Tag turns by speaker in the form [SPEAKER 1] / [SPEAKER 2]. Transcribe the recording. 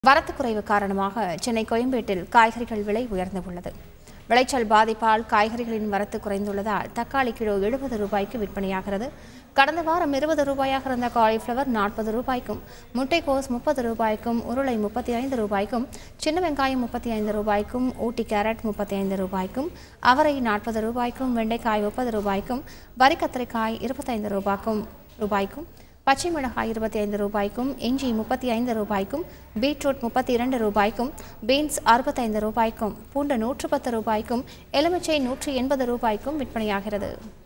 [SPEAKER 1] வரத்து குறைவு காரணமாக சென்னை கோயம்பேட்டில் காய்கறிகள் விலை உயர்ந்துள்ளது விளைச்சல் பாதிப்பால் காய்கறிகளின் வரத்து குறைந்துள்ளதால் தக்காளி கிலோ எழுபது ரூபாய்க்கு விற்பனையாகிறது கடந்த வாரம் இருபது ரூபாயாக இருந்த காலிஃப்ளவர் நாற்பது ரூபாய்க்கும் முட்டைக்கோஸ் முப்பது ரூபாய்க்கும் உருளை முப்பத்தி ஐந்து ரூபாய்க்கும் சின்ன வெங்காயம் முப்பத்தி ஐந்து ரூபாய்க்கும் ஊட்டி கேரட் முப்பத்தி ஐந்து ரூபாய்க்கும் அவரை நாற்பது ரூபாய்க்கும் வெண்டைக்காய் முப்பது ரூபாய்க்கும் வரி கத்திரிக்காய் இருபத்தைந்து ரூபாய்க்கும் ரூபாய்க்கும் பச்சை மிளகாய் இருபத்தி ஐந்து ரூபாய்க்கும் இஞ்சி முப்பத்தி ஐந்து ரூபாய்க்கும் பீட்ரூட் முப்பத்தி இரண்டு ரூபாய்க்கும் பீன்ஸ் அறுபத்தைந்து ரூபாய்க்கும் பூண்டு நூற்று பத்து ரூபாய்க்கும் எலுமிச்சை நூற்றி எண்பது ரூபாய்க்கும் விற்பனையாகிறது